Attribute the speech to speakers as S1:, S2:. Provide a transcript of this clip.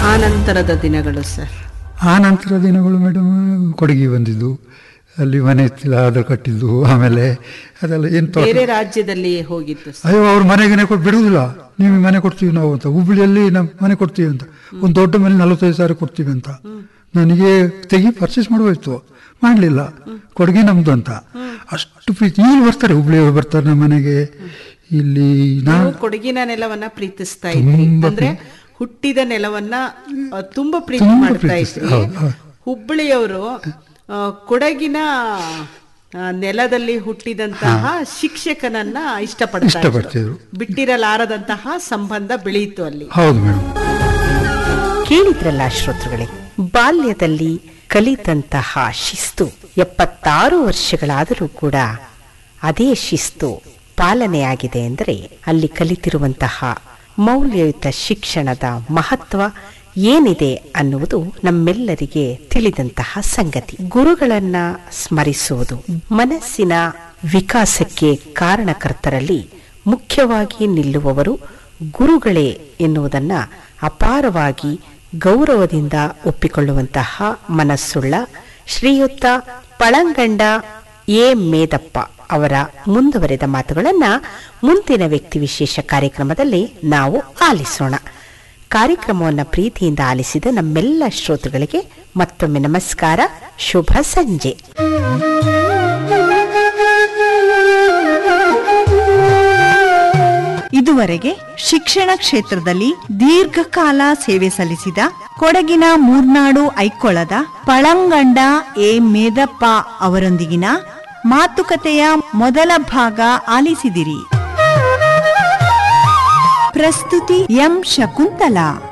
S1: ಆ ನಂತರದ ದಿನಗಳು ಸರ್
S2: ಆ ನಂತರ ದಿನಗಳು ಮೇಡಮ್ ಕೊಡಗಿ ಬಂದಿದ್ದು ಅಲ್ಲಿ ಮನೆ ಇತ್ತಿಲ್ಲ ಅದು ಕಟ್ಟಿದ್ದು ಆಮೇಲೆ ಅದೆಲ್ಲ ಏನು ತೋಟ
S1: ಬೇರೆ ರಾಜ್ಯದಲ್ಲಿ ಹೋಗಿದ್ದು ಸರ್
S2: ಅಯ್ಯೋ ಅವ್ರ ಮನೆಗೆ ಕೊಟ್ಟು ಬಿಡುವುದಿಲ್ಲ ನೀವು ಮನೆ ಕೊಡ್ತೀವಿ ನಾವು ಅಂತ ಹುಬ್ಳಿಯಲ್ಲಿ ನಮ್ಮ ಮನೆ ಕೊಡ್ತೀವಿ ಅಂತ ಒಂದು ದೊಡ್ಡ ಮನೆ ನಲವತ್ತೈದು ಸಾವಿರ ಕೊಡ್ತೀವಿ ಅಂತ ನನಗೆ ತೆಗಿ ಪರ್ಚೇಸ್ ಮಾಡುವಾಯ್ತು ಮಾಡಲಿಲ್ಲ ಕೊಡುಗೆ ನಮ್ದು ಅಂತ ಅಷ್ಟು ಪ್ರೀತಿ ಇಲ್ಲಿ ಬರ್ತಾರೆ ಹುಬ್ಳಿಯವರು ಬರ್ತಾರೆ ನಮ್ಮ ಮನೆಗೆ ಇಲ್ಲಿ ನಾನು
S1: ನೀವು ಕೊಡಗಿನ ನೆಲವನ್ನ ಪ್ರೀತಿಸ್ತಾ ಇದ್ರಿ
S2: ತುಂಬಾ
S1: ಅಂದ್ರೆ ಹುಟ್ಟಿದ ನೆಲವನ್ನ ಆ, ತುಂಬಾ ಪ್ರೀತಿ
S2: ತುಂಬಾ
S1: ಮಾಡ್ತಾ
S2: ಪ್ರೀತಿಸ್ತಾ-
S1: ಇದ್ರಿ
S2: ಹೌದು, ಹೌದು.
S1: ಹುಬ್ಬಳ್ಳಿಯವರು ಆ, ಕೊಡಗಿನ ಆ, ನೆಲದಲ್ಲಿ ಹುಟ್ಟಿದಂತಹ ಶಿಕ್ಷಕನನ್ನ ಇಷ್ಟಪಡ್ತಾ ಇದ್ರು.
S2: ಇಷ್ಟಪಡ್ತಿದ್ರು.
S1: ಬಿಟ್ಟಿರಲಾರದಂತಹ ಸಂಬಂಧ ಬೆಳೆಯಿತು ಅಲ್ಲಿ
S2: ಹೌದು ಮೇಡಮ್
S3: ಕೇಳಿದ್ರಲ್ಲ ಶ್ರೋತೃಗಳೇ ಬಾಲ್ಯದಲ್ಲಿ ಕಲಿತಂತಹ ಶಿಸ್ತು ಎಪ್ಪತ್ತಾರು ವರ್ಷಗಳಾದರೂ ಕೂಡ ಅದೇ ಶಿಸ್ತು ಪಾಲನೆಯಾಗಿದೆ ಎಂದರೆ ಅಲ್ಲಿ ಕಲಿತಿರುವಂತಹ ಮೌಲ್ಯಯುತ ಶಿಕ್ಷಣದ ಮಹತ್ವ ಏನಿದೆ ಅನ್ನುವುದು ನಮ್ಮೆಲ್ಲರಿಗೆ ತಿಳಿದಂತಹ ಸಂಗತಿ ಗುರುಗಳನ್ನ ಸ್ಮರಿಸುವುದು ಮನಸ್ಸಿನ ವಿಕಾಸಕ್ಕೆ ಕಾರಣಕರ್ತರಲ್ಲಿ ಮುಖ್ಯವಾಗಿ ನಿಲ್ಲುವವರು ಗುರುಗಳೇ ಎನ್ನುವುದನ್ನ ಅಪಾರವಾಗಿ ಗೌರವದಿಂದ ಒಪ್ಪಿಕೊಳ್ಳುವಂತಹ ಮನಸ್ಸುಳ್ಳ ಶ್ರೀಯುತ ಪಳಂಗಂಡ ಎ ಮೇದಪ್ಪ ಅವರ ಮುಂದುವರೆದ ಮಾತುಗಳನ್ನ ಮುಂದಿನ ವ್ಯಕ್ತಿ ವಿಶೇಷ ಕಾರ್ಯಕ್ರಮದಲ್ಲಿ ನಾವು ಆಲಿಸೋಣ ಕಾರ್ಯಕ್ರಮವನ್ನು ಪ್ರೀತಿಯಿಂದ ಆಲಿಸಿದ ನಮ್ಮೆಲ್ಲ ಶ್ರೋತೃಗಳಿಗೆ ಮತ್ತೊಮ್ಮೆ ನಮಸ್ಕಾರ ಶುಭ ಸಂಜೆ
S4: ಇದುವರೆಗೆ ಶಿಕ್ಷಣ ಕ್ಷೇತ್ರದಲ್ಲಿ ದೀರ್ಘಕಾಲ ಸೇವೆ ಸಲ್ಲಿಸಿದ ಕೊಡಗಿನ ಮೂರ್ನಾಡು ಐಕ್ಕೊಳದ ಪಳಂಗಂಡ ಎ ಮೇದಪ್ಪ ಅವರೊಂದಿಗಿನ ಮಾತುಕತೆಯ ಮೊದಲ ಭಾಗ ಆಲಿಸಿದಿರಿ ಪ್ರಸ್ತುತಿ ಎಂ ಶಕುಂತಲಾ